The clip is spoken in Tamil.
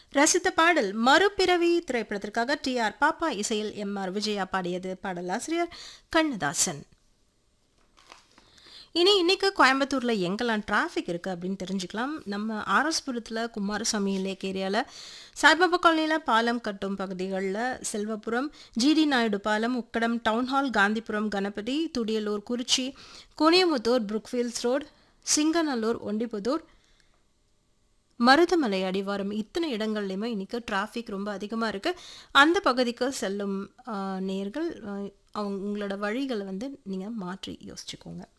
ரசித்த பாடல் மறுபிறவி திரைப்படத்திற்காக டி ஆர் பாப்பா இசையில் எம் ஆர் விஜயா பாடியது பாடலாசிரியர் கண்ணதாசன் இனி இன்னைக்கு கோயம்புத்தூர்ல எங்கெல்லாம் டிராஃபிக் இருக்கு அப்படின்னு தெரிஞ்சுக்கலாம் நம்ம ஆர்எஸ்புரத்தில் குமாரசாமி லேக் ஏரியாவில் சாய்பாபா காலனியில் பாலம் கட்டும் பகுதிகளில் செல்வபுரம் ஜிடி நாயுடு பாலம் Ukkadam town hall Gandhipuram Ganapathy Thudiyalur Kurichi Kuniyamuthur Brookfields road Singanallur Ondipudur Marudhamalai அடிவாரம் இத்தனை இடங்கள்லையுமே இன்னைக்கு டிராஃபிக் ரொம்ப அதிகமாக இருக்குது அந்த பகுதிக்கு செல்லும் ஆ, நேர்கள் ஆ, அவங்க உங்களோட வழிகளை வந்து நீங்கள் மாற்றி யோசிச்சுக்கோங்க